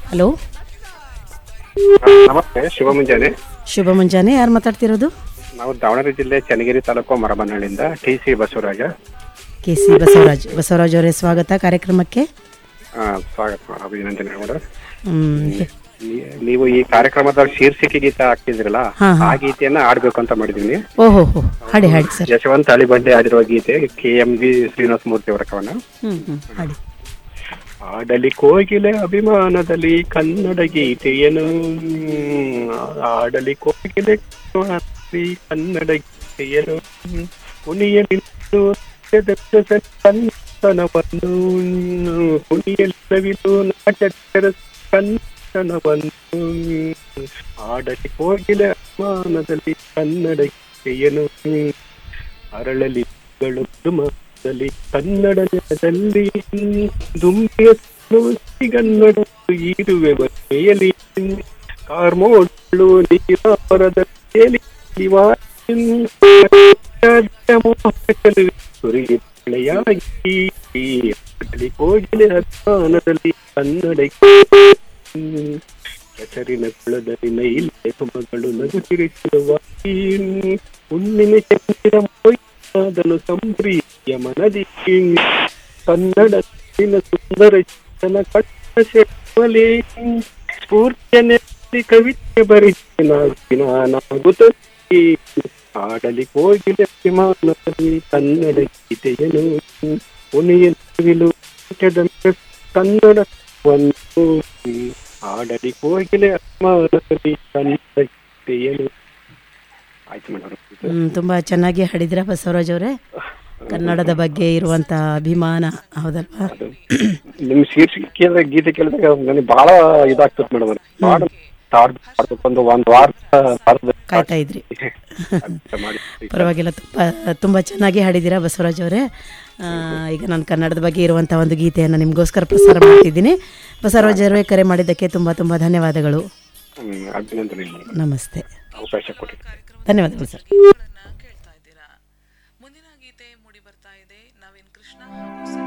Hello ನಮಸ್ತೆ ಶುಭ ಮುಂಜಾನೆ ಶುಭ ಮುಂಜಾನೆ ಯಾರು ಮಾತಾಡ್ತಿರೋದು ನಾವು ದಾವಣಗೆರೆ ಜಿಲ್ಲೆ ಚನ್ನಗಿರಿ ತಾಲೂಕು ಮರಬನಹಳ್ಳಿಯಿಂದ T C Basavaraja K C Basavaraj Basavaraj ಅವರೇ ಸ್ವಾಗತ ಕಾರ್ಯಕ್ರಮಕ್ಕೆ ಆ, ಸ್ವಾಗತ ಅಭಿನಂದನೆ ಮೇಡಮ್ ಹ್ಮ್, ನೀ- ನೀವು ಈ ಕಾರ್ಯಕ್ರಮದ ಶೀರ್ಷಿಕೆ ಗೀತೆ ಹಾಕ್ತಿದ್ರಲ್ಲ ಹಾ, ಹಾ. ಆ ಗೀತೆಯನ್ನ ಆಡ್ಬೇಕು ಅಂತ ಮಾಡಿದೀನಿ ಓಹೋ ಹೋ ಹಾಡಿ ಹಾಡಿ ಸರ್ ಯಶವಂತ ಅಳಿಬಂಡೆ ಆಡಿರುವ ಗೀತೆ K M V Srinivasa Murthy ಅವರ ಕವನ ಹ್ಞೂ ಹ್ಞೂ ಹಾಡಿ ಆಡಲಿ ಕೋಗಿಲೆ ಅಭಿಮಾನದಲ್ಲಿ ಕನ್ನಡ ಗೀತೆಯನು ಆಡಲಿ ಕೋಗಿಲೆ ಅಭಿಮಾನದಲ್ಲಿ ಕನ್ನಡ ಗೀತೆಯನು ಕುಣಿಯಲಿ ಕನ್ನಡವನ್ನು ಕುಣಿಯಲಿಲ್ಲವಿದು ನಾಟ್ಯರ ಕನ್ನಡವನ್ನು ಆಡಲಿ ಕೋಗಿಲೆ ಅಭಿಮಾನದಲ್ಲಿ ಕನ್ನಡ ಗೀತೆಯನು ಅರಳಲಿ ಗಳು ಕನ್ನಡ ನೆಲದಲ್ಲಿ ದುಂಬಿಯ ಸಿಗನ್ನಡ ಇರುವೆ ಮನೆಯಲ್ಲಿ ಕಾರ್ಮೋಳು ನೀರಾವರದ ತೇಲಿ ಸುರಿಗೆ ಬೆಳೆಯಾಗಿ ಅಡಲಿ ಕೋಗಿಲೆ ಅಭಿಮಾನದಲ್ಲಿ ಕನ್ನಡ ಹೆಸರಿನ ಕುಳದಲ್ಲಿ ನೈಲ್ಯ ಸುಮಗಳು ನಗುತ್ತಿರಿಸುವ ಹುಣ್ಣಿನ ಚಂದಿರ ಮೊಯ್ಯಾದನು ಸಂಪ್ರೀತಿಯ ಮನದಿ ಕನ್ನಡ ಸುಂದರ ಚಿತ್ತನ ಕಟ್ಟ ಶೆಟ್ಟಲೆ ಸ್ಫೂರ್ತಿಯ ನೆಲೆ ಕವಿತೆ ಬರೆಸಿ ನಾಗುತ್ತದೆ ಆಡಲಿ ಕೋಗಿಲೆ ಅಭಿಮಾನದಲ್ಲಿ ಕನ್ನಡ ಗೀತೆಯನು ಪುಣಿಯಲು ಕನ್ನಡವನ್ನು ಆಡಲಿ ಕೋಗಿಲೆ ಅಭಿಮಾನದಲ್ಲಿ ಕನ್ನಡ ಗೀತೆಯನು ಆಯ್ತು ಮೇಡಮ್ ಹ್ಮ್, ತುಂಬ ಚೆನ್ನಾಗಿ ಹಾಡಿದ್ರ ಬಸವರಾಜ್ ಅವರೇ ಕನ್ನಡದ ಬಗ್ಗೆ ಇರುವಂಥ ಅಭಿಮಾನ ಹೌದಲ್ವಾ ಅದು ನಿಮ್ ಶೀರ್ಷಿಕೆ ಕೇಳಿದ್ರೆ ಗೀತೆ ಕೇಳಿದಾಗ ನನಗೆ ಬಹಳ ಇದಾಗ್ತದೆ ಮೇಡಮ್ ಹಾಡು ಹಾಡ್ಬೇಕು ಹಾಡ್ಬೇಕು ಒಂದು ಒಂದ್ ವಾರ ವಾರದ ಕಾಯ್ತಾ ಇದ್ರಿ ಅಭ್ಯಾಸ ಮಾಡಿ ಪರವಾಗಿಲ್ಲ ತುಂಬ ತುಂಬ ಚೆನ್ನಾಗಿ ಹಾಡಿದ್ದೀರಾ ಬಸವರಾಜ್ ಅವರೇ ಆ, ಈಗ ನಾನು ಕನ್ನಡದ ಬಗ್ಗೆ ಇರುವಂಥ ಒಂದು ಗೀತೆಯನ್ನು ನಿಮಗೋಸ್ಕರ ಪ್ರಸಾರ ಮಾಡ್ತಿದ್ದೀನಿ ಬಸವರಾಜ್ ಅವರೇ ಕರೆ ಮಾಡಿದ್ದಕ್ಕೆ ತುಂಬ ತುಂಬ ಧನ್ಯವಾದಗಳು ಹ್ಮ್, ಅಭಿನಂದನೆ ನಮಸ್ತೆ ಅವಕಾಶ ಕೊಟ್ಟಿದ್ದೀವಿ ಧನ್ಯವಾದಗಳು ಸರ್ ಕೇಳ್ತಾ ಇದ್ದೀರಾ ಮುಂದಿನ ಗೀತೆ ಮೂಡಿ ಬರ್ತಾ ಇದೆ ನವೀನ್ ಕೃಷ್ಣ ಹಾಗೂ